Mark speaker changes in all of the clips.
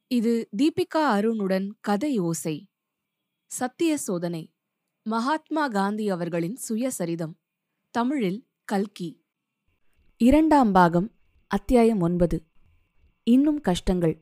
Speaker 1: இது தீபிகா அருணுடன் கதை ஓசை சத்திய சோதனை மகாத்மா காந்தி அவர்களின் சுயசரிதம் தமிழில் கல்கி இரண்டாம் பாகம் அத்தியாயம் ஒன்பது இன்னும் கஷ்டங்கள்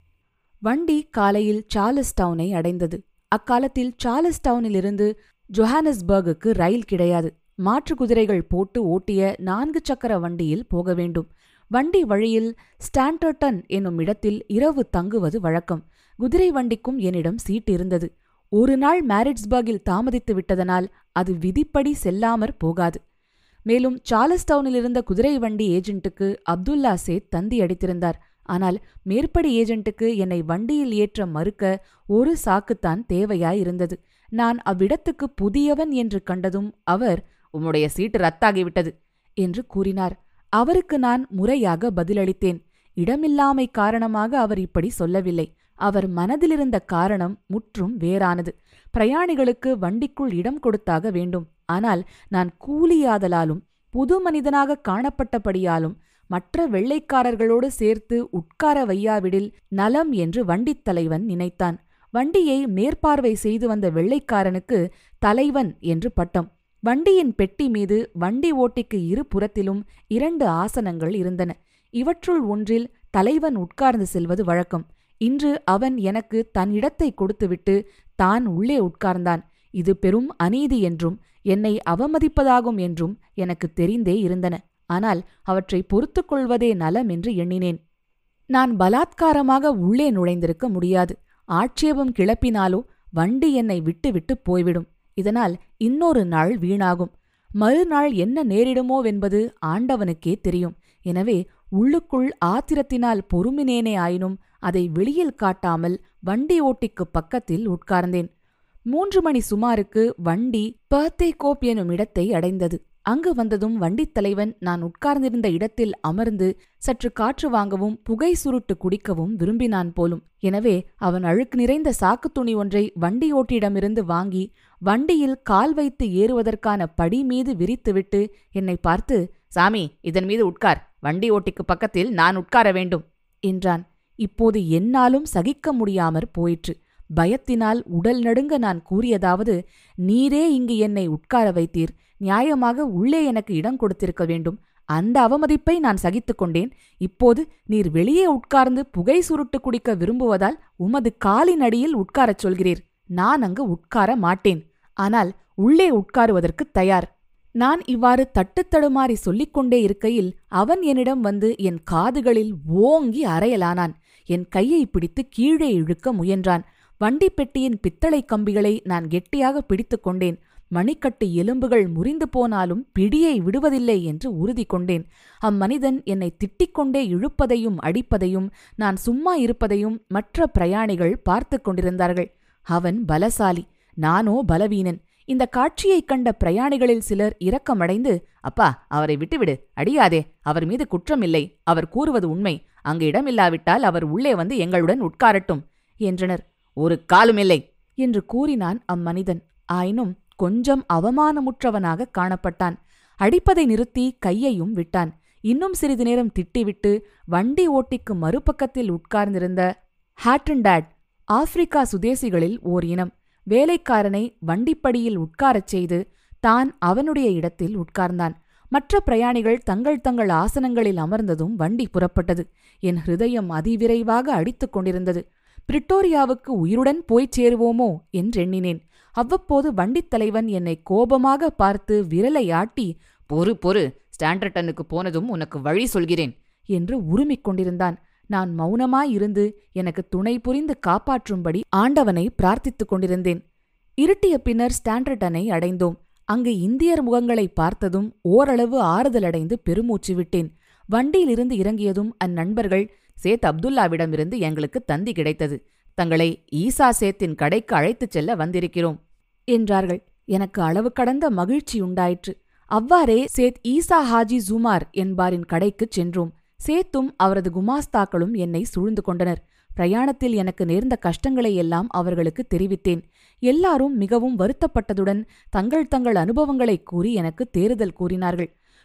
Speaker 1: வண்டி காலையில் சார்லஸ் டவுனை அடைந்தது அக்காலத்தில் சார்லஸ் டவுனிலிருந்து ஜொஹானஸ்பர்குக்கு ரயில் கிடையாது மாற்று குதிரைகள் போட்டு ஓட்டிய நான்கு சக்கர வண்டியில் போக வேண்டும் வண்டி வழியில் ஸ்டாண்டர்டன் என்னும் இடத்தில் இரவு தங்குவது வழக்கம் குதிரை வண்டிக்கும் என்னிடம் சீட் இருந்தது ஒரு நாள் மேரிட்ஸ்பர்கில் தாமதித்து விட்டதனால் அது விதிப்படி செல்லாமற் போகாது மேலும் சார்லஸ்டவுனில் இருந்த குதிரை வண்டி ஏஜென்ட்டுக்கு அப்துல்லா சேத் தந்தி அடித்திருந்தார் ஆனால் மேற்படி ஏஜென்ட்டுக்கு என்னை வண்டியில் ஏற்ற மறுக்க ஒரு சாக்குத்தான் தேவையாயிருந்தது நான் அவ்விடத்துக்கு புதியவன் என்று கண்டதும் அவர் உம்முடைய சீட்டு ரத்தாகிவிட்டது என்று கூறினார் அவருக்கு நான் முறையாக பதிலளித்தேன் இடமில்லாமை காரணமாக அவர் இப்படி சொல்லவில்லை அவர் மனதிலிருந்த காரணம் முற்றும் வேறானது பிரயாணிகளுக்கு வண்டிக்குள் இடம் கொடுத்தாக வேண்டும் ஆனால் நான் கூலியாதலாலும் புது மனிதனாக காணப்பட்டபடியாலும் மற்ற வெள்ளைக்காரர்களோடு சேர்த்து உட்கார வையாவிடில் நலம் என்று வண்டித் தலைவன் நினைத்தான் வண்டியை மேற்பார்வை செய்து வந்த வெள்ளைக்காரனுக்கு தலைவன் என்று பட்டம் வண்டியின் பெட்டி மீது வண்டி ஓட்டிக்கு இரு புறத்திலும் இரண்டு ஆசனங்கள் இருந்தன இவற்றுள் ஒன்றில் தலைவன் உட்கார்ந்து செல்வது வழக்கம் இன்று அவன் எனக்கு தன் இடத்தை கொடுத்துவிட்டு தான் உள்ளே உட்கார்ந்தான் இது பெரும் அநீதி என்றும் என்னை அவமதிப்பதாகும் என்றும் எனக்கு தெரிந்தே இருந்தன ஆனால் அவற்றை பொறுத்து கொள்வதே நலம் என்று எண்ணினேன் நான் பலாத்காரமாக உள்ளே நுழைந்திருக்க முடியாது ஆட்சேபம் கிளப்பினாலோ வண்டி என்னை விட்டு விட்டு போய்விடும் இதனால் இன்னொரு நாள் வீணாகும் மறுநாள் என்ன நேரிடுமோவென்பது ஆண்டவனுக்கே தெரியும் எனவே உள்ளுக்குள் ஆத்திரத்தினால் பொறுமினேனே ஆயினும் அதை வெளியில் காட்டாமல் வண்டி ஓட்டிக்குப் பக்கத்தில் உட்கார்ந்தேன் மூன்று மணி சுமாருக்கு வண்டி பர்த்தே கோப் எனும் இடத்தை அடைந்தது அங்கு வந்ததும் வண்டித் தலைவன் நான் உட்கார்ந்திருந்த இடத்தில் அமர்ந்து சற்று காற்று வாங்கவும் புகை சுருட்டு குடிக்கவும் விரும்பினான் போலும் எனவே அவன் அழுக்கு நிறைந்த சாக்குத் துணி ஒன்றை வண்டி ஓட்டியிடமிருந்து வாங்கி வண்டியில் கால் வைத்து ஏறுவதற்கான படி மீது விரித்துவிட்டு என்னை பார்த்து சாமி இதன் மீது உட்கார் வண்டி ஓட்டிக்கு பக்கத்தில் நான் உட்கார வேண்டும் என்றான் இப்போது என்னாலும் சகிக்க முடியாமற் போயிற்று பயத்தினால் உடல் நடுங்க நான் கூறியதாவது நீரே இங்கு என்னை உட்கார வைத்தீர் நியாயமாக உள்ளே எனக்கு இடம் கொடுத்திருக்க வேண்டும் அந்த அவமதிப்பை நான் சகித்துக் கொண்டேன் இப்போது நீர் வெளியே உட்கார்ந்து புகை சுருட்டு குடிக்க விரும்புவதால் உமது காலின் அடியில் உட்காரச் சொல்கிறீர் நான் அங்கு உட்கார மாட்டேன் ஆனால் உள்ளே உட்காருவதற்குத் தயார் நான் இவ்வாறு தட்டுத்தடுமாறி சொல்லிக் கொண்டே இருக்கையில் அவன் என்னிடம் வந்து என் காதுகளில் ஓங்கி அறையலானான் என் கையை பிடித்து கீழே இழுக்க முயன்றான் வண்டிப் பெட்டியின் பித்தளை கம்பிகளை நான் கெட்டியாக பிடித்துக் கொண்டேன் மணிக்கட்டு எலும்புகள் முறிந்து போனாலும் பிடியை விடுவதில்லை என்று உறுதி கொண்டேன் அம்மனிதன் என்னை திட்டிக்கொண்டே இழுப்பதையும் அடிப்பதையும் நான் சும்மா இருப்பதையும் மற்ற பிரயாணிகள் பார்த்து கொண்டிருந்தார்கள் அவன் பலசாலி நானோ பலவீனன் இந்த காட்சியைக் கண்ட பிரயாணிகளில் சிலர் இரக்கமடைந்து அப்பா அவரை விட்டுவிடு அடியாதே அவர் மீது குற்றமில்லை அவர் கூறுவது உண்மை அங்கு இடமில்லாவிட்டால் அவர் உள்ளே வந்து எங்களுடன் உட்காரட்டும் என்றனர் ஒரு காலுமில்லை என்று கூறினான் அம்மனிதன் ஆயினும் கொஞ்சம் அவமானமுற்றவனாக காணப்பட்டான் அடிப்பதை நிறுத்தி கையையும் விட்டான் இன்னும் சிறிது நேரம் திட்டிவிட்டு வண்டி ஓட்டிக்கு மறுபக்கத்தில் உட்கார்ந்திருந்த ஹாட்டன்டாட் ஆப்பிரிக்கா சுதேசிகளில் ஓர் இனம் வேலைக்காரனை வண்டிப்படியில் உட்காரச் செய்து தான் அவனுடைய இடத்தில் உட்கார்ந்தான் மற்ற பிரயாணிகள் தங்கள் தங்கள் ஆசனங்களில் அமர்ந்ததும் வண்டி புறப்பட்டது என் ஹிருதயம் அதிவிரைவாக அடித்துக் கொண்டிருந்தது பிரிட்டோரியாவுக்கு உயிருடன் போய்ச் சேருவோமோ என்றெண்ணினேன் அவ்வப்போது வண்டித் தலைவன் என்னை கோபமாக பார்த்து விரலை ஆட்டி பொறு பொறு ஸ்டாண்டர்டனுக்கு போனதும் உனக்கு வழி சொல்கிறேன் என்று உருமிக் கொண்டிருந்தான் நான் மௌனமாயிருந்து எனக்கு துணை புரிந்து காப்பாற்றும்படி ஆண்டவனை பிரார்த்தித்துக் கொண்டிருந்தேன் இருட்டிய பின்னர் ஸ்டாண்டர்டனை அடைந்தோம் அங்கு இந்தியர் முகங்களை பார்த்ததும் ஓரளவு ஆறுதலடைந்து பெருமூச்சு விட்டேன் வண்டியிலிருந்து இறங்கியதும் அந்நண்பர்கள் சேத் அப்துல்லாவிடமிருந்து எங்களுக்கு தந்தி கிடைத்தது தங்களை ஈசா சேத்தின் கடைக்கு அழைத்துச் செல்ல வந்திருக்கிறோம் என்றார்கள் எனக்கு அளவு கடந்த மகிழ்ச்சி உண்டாயிற்று அவ்வாறே சேத் ஈசா ஹாஜி ஜுமார் என்பாரின் கடைக்குச் சென்றோம் சேத்தும் அவரது குமாஸ்தாக்களும் என்னை சூழ்ந்து கொண்டனர் பிரயாணத்தில் எனக்கு நேர்ந்த கஷ்டங்களை எல்லாம் அவர்களுக்கு தெரிவித்தேன் எல்லாரும் மிகவும் வருத்தப்பட்டதுடன் தங்கள் தங்கள் அனுபவங்களைக் கூறி எனக்கு தேறுதல் கூறினார்கள்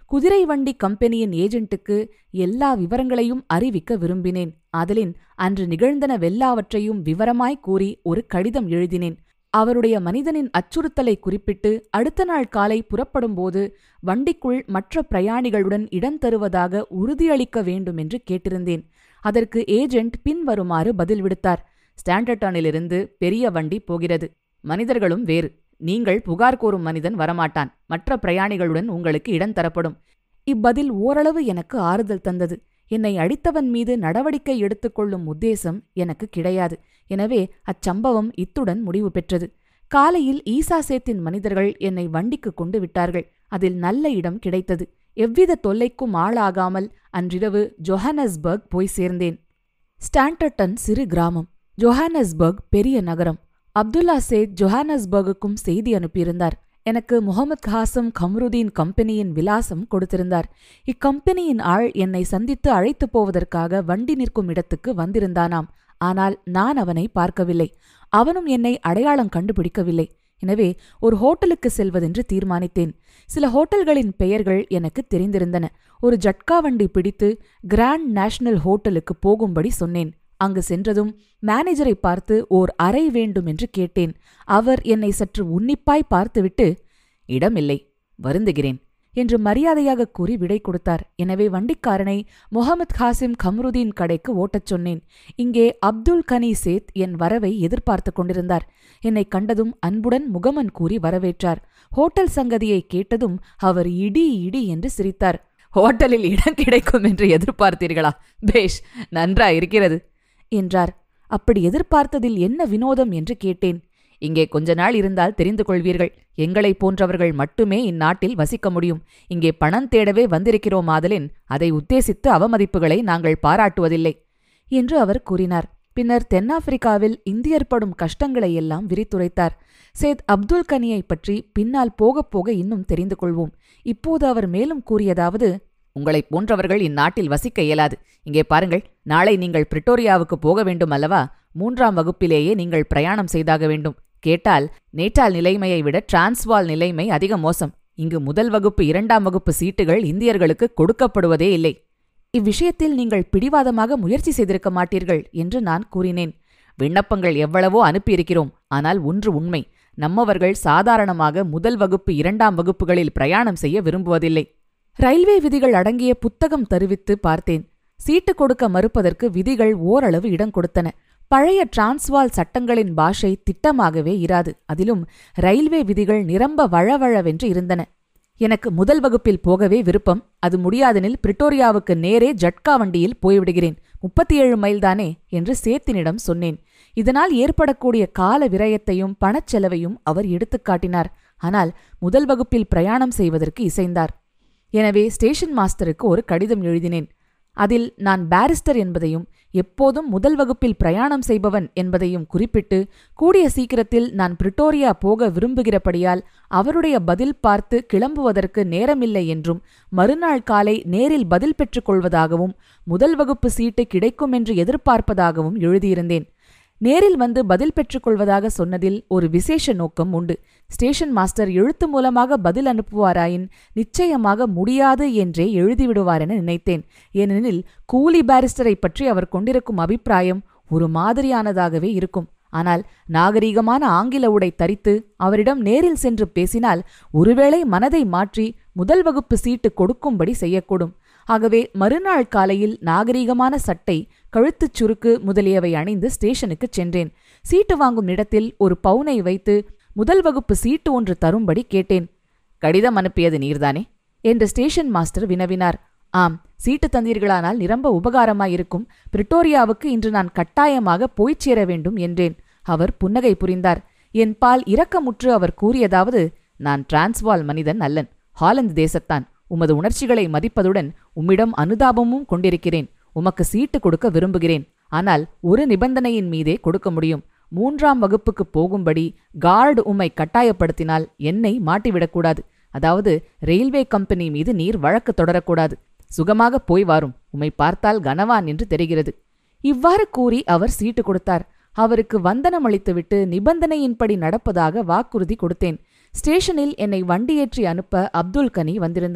Speaker 1: குதிரை வண்டி கம்பெனியின் ஏஜென்ட்டுக்கு எல்லா விவரங்களையும் அறிவிக்க விரும்பினேன் ஆதலின் அன்று நிகழ்ந்தனவெல்லாவற்றையும் விவரமாய் கூறி ஒரு கடிதம் எழுதினேன் அவருடைய மனிதனின் அச்சுறுத்தலை குறிப்பிட்டு அடுத்த நாள் காலை புறப்படும்போது வண்டிக்குள் மற்ற பிரயாணிகளுடன் இடம் தருவதாக உறுதியளிக்க வேண்டும் என்று கேட்டிருந்தேன் அதற்கு ஏஜென்ட் பின்வருமாறு பதில் விடுத்தார் ஸ்டாண்டர்டனிலிருந்து பெரிய வண்டி போகிறது மனிதர்களும் வேறு நீங்கள் புகார் கூறும் மனிதன் வரமாட்டான் மற்ற பிரயாணிகளுடன் உங்களுக்கு இடம் தரப்படும் இப்பதில் ஓரளவு எனக்கு ஆறுதல் தந்தது என்னை அடித்தவன் மீது நடவடிக்கை எடுத்துக்கொள்ளும் உத்தேசம் எனக்கு கிடையாது எனவே அச்சம்பவம் இத்துடன் முடிவு பெற்றது காலையில் ஈசா சேத்தின் மனிதர்கள் என்னை வண்டிக்கு கொண்டு விட்டார்கள் அதில் நல்ல இடம் கிடைத்தது எவ்வித தொல்லைக்கும் ஆளாகாமல் அன்றிரவு ஜொஹானஸ்பர்க் போய் சேர்ந்தேன் ஸ்டாண்டர்டன் சிறு கிராமம் ஜொஹானஸ்பர்க் பெரிய நகரம் அப்துல்லா சேத் ஜொஹானஸ்பர்குக்கும் செய்தி அனுப்பியிருந்தார் எனக்கு முகமது காசம் கம்ருதீன் கம்பெனியின் விலாசம் கொடுத்திருந்தார் இக்கம்பெனியின் ஆள் என்னை சந்தித்து அழைத்துப் போவதற்காக வண்டி நிற்கும் இடத்துக்கு வந்திருந்தானாம் ஆனால் நான் அவனை பார்க்கவில்லை அவனும் என்னை அடையாளம் கண்டுபிடிக்கவில்லை எனவே ஒரு ஹோட்டலுக்கு செல்வதென்று தீர்மானித்தேன் சில ஹோட்டல்களின் பெயர்கள் எனக்கு தெரிந்திருந்தன ஒரு ஜட்கா வண்டி பிடித்து கிராண்ட் நேஷனல் ஹோட்டலுக்கு போகும்படி சொன்னேன் அங்கு சென்றதும் மேனேஜரை பார்த்து ஓர் அறை வேண்டும் என்று கேட்டேன் அவர் என்னை சற்று உன்னிப்பாய் பார்த்துவிட்டு இடமில்லை வருந்துகிறேன் என்று மரியாதையாக கூறி விடை கொடுத்தார் எனவே வண்டிக்காரனை முகமது காசிம் கம்ருதீன் கடைக்கு ஓட்டச் சொன்னேன் இங்கே அப்துல் கனி சேத் என் வரவை எதிர்பார்த்து கொண்டிருந்தார் என்னை கண்டதும் அன்புடன் முகமன் கூறி வரவேற்றார் ஹோட்டல் சங்கதியை கேட்டதும் அவர் இடி இடி என்று சிரித்தார் ஹோட்டலில் இடம் கிடைக்கும் என்று எதிர்பார்த்தீர்களா பேஷ் நன்றா இருக்கிறது என்றார் அப்படி எதிர்பார்த்ததில் என்ன வினோதம் என்று கேட்டேன் இங்கே கொஞ்ச நாள் இருந்தால் தெரிந்து கொள்வீர்கள் எங்களைப் போன்றவர்கள் மட்டுமே இந்நாட்டில் வசிக்க முடியும் இங்கே பணம் தேடவே வந்திருக்கிறோம் ஆதலின் அதை உத்தேசித்து அவமதிப்புகளை நாங்கள் பாராட்டுவதில்லை என்று அவர் கூறினார் பின்னர் தென்னாப்பிரிக்காவில் இந்தியர் படும் கஷ்டங்களை எல்லாம் விரித்துரைத்தார் சேத் அப்துல் கனியை பற்றி பின்னால் போகப் போக இன்னும் தெரிந்து கொள்வோம் இப்போது அவர் மேலும் கூறியதாவது உங்களைப் போன்றவர்கள் இந்நாட்டில் வசிக்க இயலாது இங்கே பாருங்கள் நாளை நீங்கள் பிரிட்டோரியாவுக்கு போக வேண்டும் அல்லவா மூன்றாம் வகுப்பிலேயே நீங்கள் பிரயாணம் செய்தாக வேண்டும் கேட்டால் நேட்டால் நிலைமையை விட டிரான்ஸ்வால் நிலைமை அதிக மோசம் இங்கு முதல் வகுப்பு இரண்டாம் வகுப்பு சீட்டுகள் இந்தியர்களுக்கு கொடுக்கப்படுவதே இல்லை இவ்விஷயத்தில் நீங்கள் பிடிவாதமாக முயற்சி செய்திருக்க மாட்டீர்கள் என்று நான் கூறினேன் விண்ணப்பங்கள் எவ்வளவோ அனுப்பியிருக்கிறோம் ஆனால் ஒன்று உண்மை நம்மவர்கள் சாதாரணமாக முதல் வகுப்பு இரண்டாம் வகுப்புகளில் பிரயாணம் செய்ய விரும்புவதில்லை ரயில்வே விதிகள் அடங்கிய புத்தகம் தருவித்து பார்த்தேன் சீட்டு கொடுக்க மறுப்பதற்கு விதிகள் ஓரளவு இடம் கொடுத்தன பழைய டிரான்ஸ்வால் சட்டங்களின் பாஷை திட்டமாகவே இராது அதிலும் ரயில்வே விதிகள் நிரம்ப வழவழவென்று இருந்தன எனக்கு முதல் வகுப்பில் போகவே விருப்பம் அது முடியாதெனில் பிரிட்டோரியாவுக்கு நேரே ஜட்கா வண்டியில் போய்விடுகிறேன் முப்பத்தி ஏழு மைல் தானே என்று சேத்தினிடம் சொன்னேன் இதனால் ஏற்படக்கூடிய கால விரயத்தையும் பணச்செலவையும் அவர் எடுத்துக் காட்டினார் ஆனால் முதல் வகுப்பில் பிரயாணம் செய்வதற்கு இசைந்தார் எனவே ஸ்டேஷன் மாஸ்டருக்கு ஒரு கடிதம் எழுதினேன் அதில் நான் பாரிஸ்டர் என்பதையும் எப்போதும் முதல் வகுப்பில் பிரயாணம் செய்பவன் என்பதையும் குறிப்பிட்டு கூடிய சீக்கிரத்தில் நான் பிரிட்டோரியா போக விரும்புகிறபடியால் அவருடைய பதில் பார்த்து கிளம்புவதற்கு நேரமில்லை என்றும் மறுநாள் காலை நேரில் பதில் பெற்றுக் கொள்வதாகவும் முதல் வகுப்பு சீட்டு கிடைக்கும் என்று எதிர்பார்ப்பதாகவும் எழுதியிருந்தேன் நேரில் வந்து பதில் பெற்றுக்கொள்வதாக சொன்னதில் ஒரு விசேஷ நோக்கம் உண்டு ஸ்டேஷன் மாஸ்டர் எழுத்து மூலமாக பதில் அனுப்புவாராயின் நிச்சயமாக முடியாது என்றே எழுதிவிடுவார் என நினைத்தேன் ஏனெனில் கூலி பாரிஸ்டரை பற்றி அவர் கொண்டிருக்கும் அபிப்பிராயம் ஒரு மாதிரியானதாகவே இருக்கும் ஆனால் நாகரீகமான ஆங்கில உடை தரித்து அவரிடம் நேரில் சென்று பேசினால் ஒருவேளை மனதை மாற்றி முதல் வகுப்பு சீட்டு கொடுக்கும்படி செய்யக்கூடும் ஆகவே மறுநாள் காலையில் நாகரீகமான சட்டை கழுத்துச் சுருக்கு முதலியவை அணிந்து ஸ்டேஷனுக்குச் சென்றேன் சீட்டு வாங்கும் இடத்தில் ஒரு பவுனை வைத்து முதல் வகுப்பு சீட்டு ஒன்று தரும்படி கேட்டேன் கடிதம் அனுப்பியது நீர்தானே என்று ஸ்டேஷன் மாஸ்டர் வினவினார் ஆம் சீட்டு தந்தீர்களானால் நிரம்ப உபகாரமாயிருக்கும் பிரிட்டோரியாவுக்கு இன்று நான் கட்டாயமாக போய்ச் சேர வேண்டும் என்றேன் அவர் புன்னகை புரிந்தார் என் பால் இரக்கமுற்று அவர் கூறியதாவது நான் டிரான்ஸ்வால் மனிதன் அல்லன் ஹாலந்து தேசத்தான் உமது உணர்ச்சிகளை மதிப்பதுடன் உம்மிடம் அனுதாபமும் கொண்டிருக்கிறேன் உமக்கு சீட்டு கொடுக்க விரும்புகிறேன் ஆனால் ஒரு நிபந்தனையின் மீதே கொடுக்க முடியும் மூன்றாம் வகுப்புக்கு போகும்படி கார்டு உம்மை கட்டாயப்படுத்தினால் என்னை மாட்டிவிடக்கூடாது அதாவது ரயில்வே கம்பெனி மீது நீர் வழக்கு தொடரக்கூடாது சுகமாக போய் வாரும் உம்மை பார்த்தால் கனவான் என்று தெரிகிறது இவ்வாறு கூறி அவர் சீட்டு கொடுத்தார் அவருக்கு வந்தனம் அளித்துவிட்டு நிபந்தனையின்படி நடப்பதாக வாக்குறுதி கொடுத்தேன் ஸ்டேஷனில் என்னை வண்டியேற்றி அனுப்ப அப்துல் கனி வந்திருந்தார்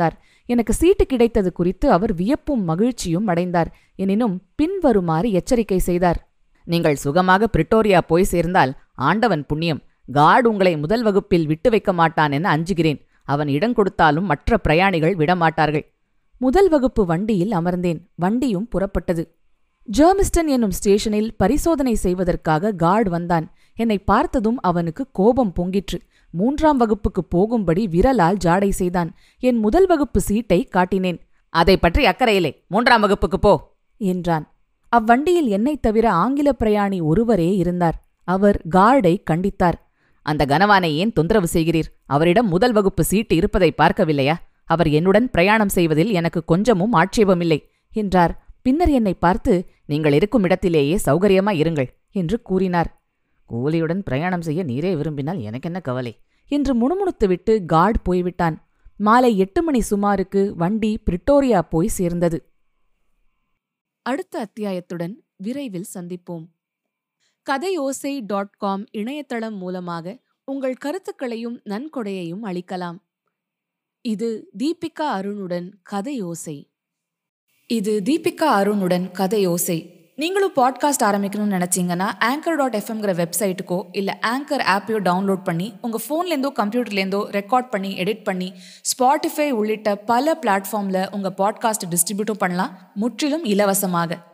Speaker 1: எனக்கு சீட்டு கிடைத்தது குறித்து அவர் வியப்பும் மகிழ்ச்சியும் அடைந்தார் எனினும் பின்வருமாறு எச்சரிக்கை செய்தார்
Speaker 2: நீங்கள் சுகமாக பிரிட்டோரியா போய் சேர்ந்தால் ஆண்டவன் புண்ணியம் கார்டு உங்களை முதல் வகுப்பில் விட்டு வைக்க மாட்டான் என அஞ்சுகிறேன் அவன் இடம் கொடுத்தாலும் மற்ற பிரயாணிகள் விடமாட்டார்கள்
Speaker 1: முதல் வகுப்பு வண்டியில் அமர்ந்தேன் வண்டியும் புறப்பட்டது ஜெர்மிஸ்டன் என்னும் ஸ்டேஷனில் பரிசோதனை செய்வதற்காக கார்டு வந்தான் என்னை பார்த்ததும் அவனுக்கு கோபம் பொங்கிற்று மூன்றாம் வகுப்புக்கு போகும்படி விரலால் ஜாடை செய்தான் என் முதல் வகுப்பு சீட்டை காட்டினேன்
Speaker 2: அதை பற்றி அக்கறையிலே மூன்றாம் வகுப்புக்கு போ
Speaker 1: என்றான் அவ்வண்டியில் என்னைத் தவிர ஆங்கில பிரயாணி ஒருவரே இருந்தார் அவர் கார்டை கண்டித்தார்
Speaker 2: அந்த கனவானை ஏன் தொந்தரவு செய்கிறீர் அவரிடம் முதல் வகுப்பு சீட்டு இருப்பதை பார்க்கவில்லையா அவர் என்னுடன் பிரயாணம் செய்வதில் எனக்கு கொஞ்சமும் ஆட்சேபமில்லை
Speaker 1: என்றார் பின்னர் என்னை பார்த்து
Speaker 2: நீங்கள் இருக்கும் இடத்திலேயே சௌகரியமா இருங்கள்
Speaker 1: என்று கூறினார்
Speaker 2: கூலியுடன் பிரயாணம் செய்ய நீரே விரும்பினால் எனக்கென்ன கவலை
Speaker 1: என்று முணுமுணுத்துவிட்டு கார்டு போய்விட்டான் மாலை எட்டு மணி சுமாருக்கு வண்டி பிரிட்டோரியா போய் சேர்ந்தது அடுத்த அத்தியாயத்துடன் விரைவில் சந்திப்போம் கதையோசை டாட் காம் இணையதளம் மூலமாக உங்கள் கருத்துக்களையும் நன்கொடையையும் அளிக்கலாம் இது தீபிகா அருணுடன் கதையோசை இது தீபிகா அருணுடன் கதையோசை நீங்களும் பாட்காஸ்ட் ஆரம்பிக்கணும்னு நினச்சிங்கன்னா ஆங்கர் டாட் எஃப்எம்ங்கிற வெப்சைட்டுக்கோ இல்லை ஆங்கர் ஆப்பையோ டவுன்லோட் பண்ணி உங்கள் ஃபோன்லேருந்தோ கம்ப்யூட்டர்லேருந்தோ ரெக்கார்ட் பண்ணி எடிட் பண்ணி ஸ்பாட்டிஃபை உள்ளிட்ட பல பிளாட்ஃபார்மில் உங்கள் பாட்காஸ்ட்டை டிஸ்ட்ரிபியூட்டும் பண்ணலாம் முற்றிலும் இலவசமாக